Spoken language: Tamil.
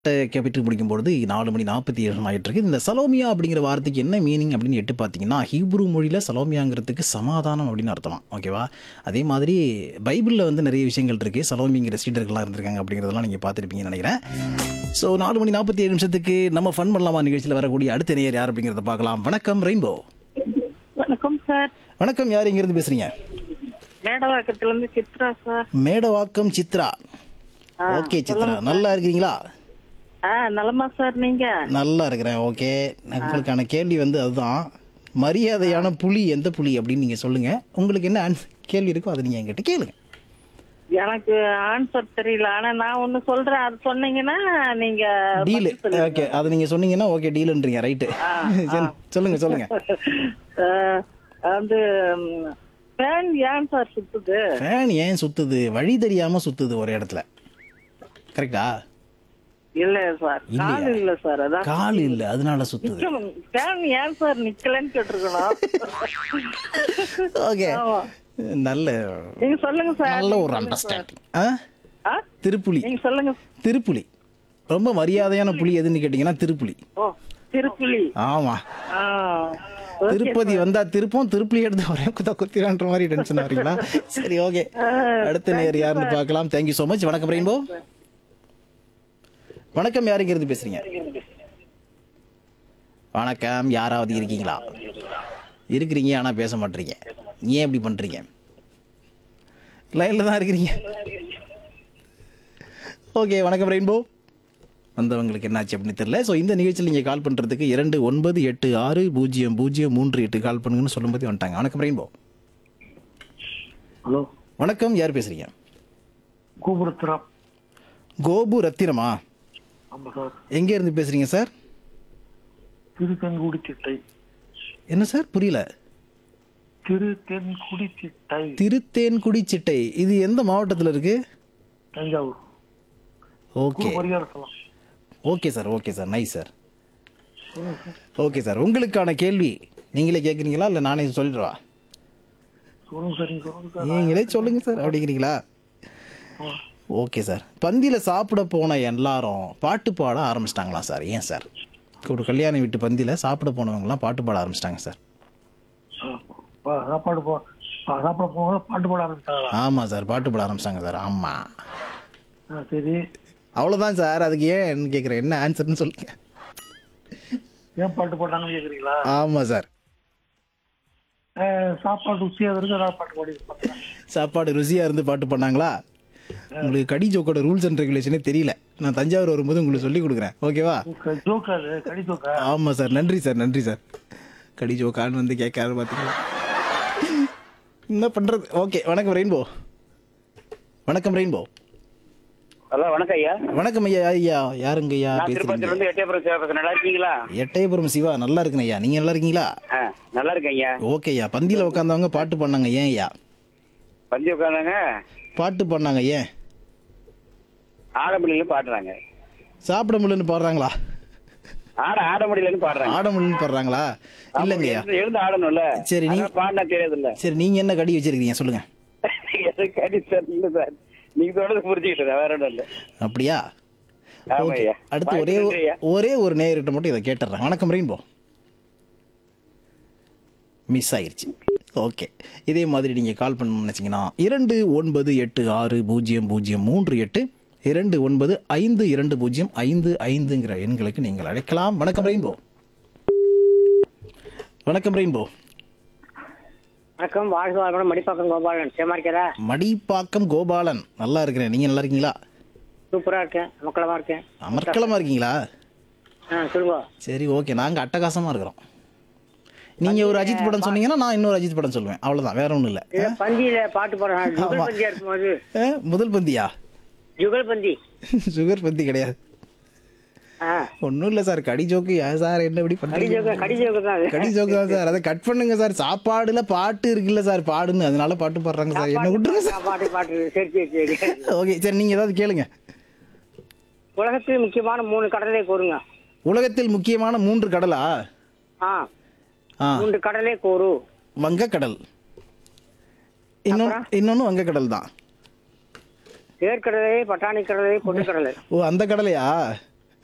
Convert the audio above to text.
கேபிட்டு முடிக்கும்பொழுது நாலு மணி நாற்பத்தி ஏழு ஆயிட்டு இருக்கு இந்த சலோமியா அப்படிங்கிற வார்த்தைக்கு என்ன மீனிங் அப்படின்னு எட்டு பார்த்தீங்கன்னா ஹீப்ரு மொழியில் சலோமியாங்கிறதுக்கு சமாதானம் அப்படின்னு அர்த்தம் ஓகேவா அதே மாதிரி பைபிளில் வந்து நிறைய விஷயங்கள் இருக்குது சலோமிங்கிற சீடர்கள்லாம் இருந்திருக்காங்க அப்படிங்கிறதெல்லாம் நீங்கள் பார்த்துருப்பீங்கன்னு நினைக்கிறேன் ஸோ நாலு மணி நாற்பத்தி ஏழு நிமிஷத்துக்கு நம்ம ஃபன் பண்ணலாமா நிகழ்ச்சியில் வரக்கூடிய அடுத்த நேயர் யார் அப்படிங்கிறத பார்க்கலாம் வணக்கம் ரெயின்போ வணக்கம் சார் வணக்கம் யார் இங்கிருந்து பேசுறீங்க மேடவாக்கத்துல இருந்து சித்ரா சார் மேடவாக்கம் சித்ரா ஆ, ஓகே சித்ரா நல்லா இருக்கீங்களா ஆ நலமா சார் நீங்க நல்லா இருக்கிறேன் ஓகே உங்களுக்கான கேள்வி வந்து அதுதான் மரியாதையான புலி எந்த புலி அப்படின்னு நீங்க சொல்லுங்க உங்களுக்கு என்ன ஆன்ஸ் கேள்வி இருக்கோ அதை நீங்க என்கிட்ட கேளுங்க எனக்கு ஆன்சர் தெரியல ஆனா நான் ஒண்ணு சொல்றேன் அது சொன்னீங்கன்னா நீங்க டீல் பதில் சொல்லுங்க. ஓகே அதை நீங்க சொன்னீங்கன்னா ஓகே டீலுன்றீங்க ரைட்டு சொல்லுங்க சொல்லுங்க ஆ, வந்து ஃபேன் ஏன் சார் சுத்துது ஃபேன் ஏன் சுத்துது வழி தெரியாம சுத்துது ஒரு இடத்துல கரெக்டா இல்ல சார் இல்லையா? கால் இல்ல சார் அதான் கால் இல்ல அதனால சுத்துது ஃபேன் ஏன் சார் நிக்கலன்னு கேட்டிருக்கணும் ஓகே ஆமா. நல்ல நீங்க சொல்லுங்க சார் நல்ல ஒரு அண்டர்ஸ்டாண்டிங் ஆ ஆ? திருப்புலி நீங்க சொல்லுங்க திருப்புலி ரொம்ப மரியாதையான புலி எதுன்னு கேட்டிங்கன்னா திருப்புலி ஓ திருப்புலி ஆமா ஆ திருப்பதி வந்தா திருப்பம் திருப்பலி எடுத்து ஒரே குத்தா குத்திரான்ற மாதிரி டென்ஷன் ஆகிறீங்களா சரி ஓகே அடுத்த நேர் யாருன்னு பார்க்கலாம் தேங்க்யூ ஸோ மச் வணக்கம் ரெயின்போ வணக்கம் யாருங்கிறது பேசுறீங்க வணக்கம் யாராவது இருக்கீங்களா இருக்கிறீங்க ஆனா பேச மாட்டீங்க ஏன் இப்படி பண்றீங்க லைன்ல தான் இருக்கிறீங்க ஓகே வணக்கம் ரெயின்போ வந்தவங்களுக்கு என்னாச்சு அப்படின்னு தெரியல ஸோ இந்த நிகழ்ச்சியில் நீங்கள் கால் பண்ணுறதுக்கு இரண்டு ஒன்பது எட்டு ஆறு பூஜ்ஜியம் பூஜ்ஜியம் மூன்று எட்டு கால் பண்ணுங்கன்னு சொல்லும்போது வந்துட்டாங்க வணக்கம் ரெயின்போ ஹலோ வணக்கம் யார் பேசுறீங்க கோபுரத்துறாம் கோபு ரத்தினமா ஆமாம் சார் எங்கே இருந்து பேசுறீங்க சார் திருத்தென்குடி திட்டை என்ன சார் புரியல திருத்தென்குடி திட்டை திருத்தேன்குடி சிட்டை இது எந்த மாவட்டத்தில் இருக்கு தஞ்சாவூர் ஓகே பரிகாரம் சொல்லலாம் okay sir okay sir nice sir okay sir உங்களுக்கான கேள்வி நீங்களே கேட்குறீங்களா இல்லை நானே சொல்லிடுவா சொல்லுங்க சார் நீங்க சொல்லுங்க சார் நீங்களே சொல்லுங்க சார் அப்படிங்கிறீங்களா ஓகே சார் பந்தியில் சாப்பிட போன எல்லாரும் பாட்டு பாட ஆரம்பிச்சிட்டாங்களா சார் ஏன் சார் ஒரு கல்யாண வீட்டு பந்தியில் சாப்பிட போனவங்கலாம் பாட்டு பாட ஆரம்பிச்சிட்டாங்க சார் ஆ, பா- சாப்பாடு போ பா- சாப்பிட போக பாட்டு பாட ஆரம்பிச்சாங்களா ஆமாம் சார் பாட்டு பாட ஆரம்பிச்சிட்டாங்க சார் ஆமாம் ஆ, சரி அவ்வளோதான் சார் அதுக்கு ஏன் கேட்குறேன் என்ன ஆன்சர்னு சொல்லுங்க ஏன் பாட்டு போட்டாங்கன்னு கேக்குறீங்களா ஆமாம் சார் ஆ, சாப்பாடு ருசியாக இருக்கு அதான் பாட்டு பாடி பார்த்தேன் சாப்பாடு ருசியாக இருந்து பாட்டு பண்ணாங்களா உங்களுக்கு கடி ஜோக்கோட ரூல்ஸ் அண்ட் ரெகுலேஷனே தெரியல நான் தஞ்சாவூர் வரும்போது உங்களுக்கு சொல்லி கொடுக்குறேன் ஓகேவா ஜோக்கா அது கடி ஜோக்கா ஆமாம் சார் நன்றி சார் நன்றி சார் கடி ஜோக்கான்னு வந்து கேட்காரு பார்த்தீங்களா என்ன பண்ணுறது ஓகே வணக்கம் ரெயின்போ வணக்கம் ரெயின்போ ஹலோ வணக்கம் ஐயா வணக்கம் ஐயா ஐயா யாருங்க ஐயா நான் திருப்பதில பேசுறீங்க இருந்து எட்டயபுரம் சேவகர் நல்லா இருக்கீங்களா எட்டயபுரம் சிவா நல்லா இருக்குங்க ஐயா நீங்கள் நல்லா இருக்கீங்களா ஆ நல்லா இருக்கேன் ஐயா ஓகே ஐயா பந்தியில் உட்காந்தவங்க பாட்டு பண்ணாங்க ஏன் ஐயா பந்தி உட்காந்தாங்க பாட்டு பண்ணாங்க ஏன் ஆடமொழியில பாடுறாங்க சாப்பிட முடியலன்னு பாடுறாங்களா ஆட ஆடமொழியிலன்னு பாடுறாங்க ஆட முடியலன்னு பாடுறாங்களா இல்லைங்க ஐயா எழுந்து- எழுந்து ஆடணும்ல சரி, நீ- அதான் பாடினா தெரியாது இல்ல சரி நீங்கள் என்ன கடி வச்சிருக்கீங்க சொல்லுங்கள் எனக்கு அடி சார் இல்ல சார் நீங்க சொல்றது புரிஞ்சுக்கிட்டு வேற ஒன்றும் இல்ல அப்படியா ஆமா ஓகே ஐயா அடுத்து ஒரே வாய்ப்பு நன்றி ஐயா. ஒரே ஒரு நேயர்கிட்ட மட்டும் இதை கேட்டுறேன் வணக்கம் ரெயின்போ மிஸ் ஆயிருச்சு ஓகே இதே மாதிரி நீங்கள் கால் பண்ணணும்னு நினச்சிங்கன்னா இரண்டு ஒன்பது எட்டு ஆறு பூஜ்ஜியம் பூஜ்ஜியம் மூன்று எட்டு இரண்டு ஒன்பது ஐந்து இரண்டு பூஜ்ஜியம் ஐந்து ஐந்துங்கிற எண்களுக்கு நீங்கள் அழைக்கலாம் வணக்கம் ரெயின்போ வணக்கம் ரெயின்போ வணக்கம் வாழ்க வாழ்க்கணும் மடிப்பாக்கம் கோபாலன் சேமா இருக்கிறா மடிப்பாக்கம் கோபாலன் நல்லா இருக்கிறேன் நீங்கள் நல்லா இருக்கீங்களா சூப்பரா இருக்கேன் மக்களமா இருக்கேன் அமர்க்கலமாக இருக்கீங்களா ஆ சொல்லுங்க சரி ஓகே நாங்கள் அட்டகாசமாக இருக்கிறோம் நீங்கள் ஒரு அஜித் படம் சொன்னீங்கன்னா நான் இன்னொரு அஜித் படம் சொல்லுவேன் அவ்வளோதான் வேற ஒன்றும் இல்லை இது பந்தியில பாட்டு போடுறாங்க ஜுகல் ஆமா. பந்தியா இருக்கும்போது முதல் பந்தியா ஜுகல் பந்தி சுகர் பந்தி கிடையாது ஆ ஒன்றும் இல்லை சார் கடி ஜோக்கு ஏன் சார் என்ன இப்படி கடி பண்ணுறீங்க ஜோக்கு கடி ஜோக்கு தான் அது. கடி ஜோக்கு தான் சார் அதை கட் பண்ணுங்க சார் சாப்பாடுல பாட்டு இருக்குல்ல சார் பாடுன்னு அதனால பாட்டு பாடுறாங்க சார் என்ன விட்டுருங்க சார் பாட்டு பாட்டு சரி சரி சரி ஓகே சரி நீங்கள் ஏதாவது கேளுங்க உலகத்தில் முக்கியமான மூணு கடலை கூறுங்க உலகத்தில் முக்கியமான மூன்று கடலா ஆ ஆ மூன்று கடலை கூறு வங்கக்கடல் இன்னொன்று இன்னொன்று வங்கக்கடல் தான் ஏற்கடலை பட்டாணி கடலை பொட்டுக்கடலை ஓ அந்த கடலையா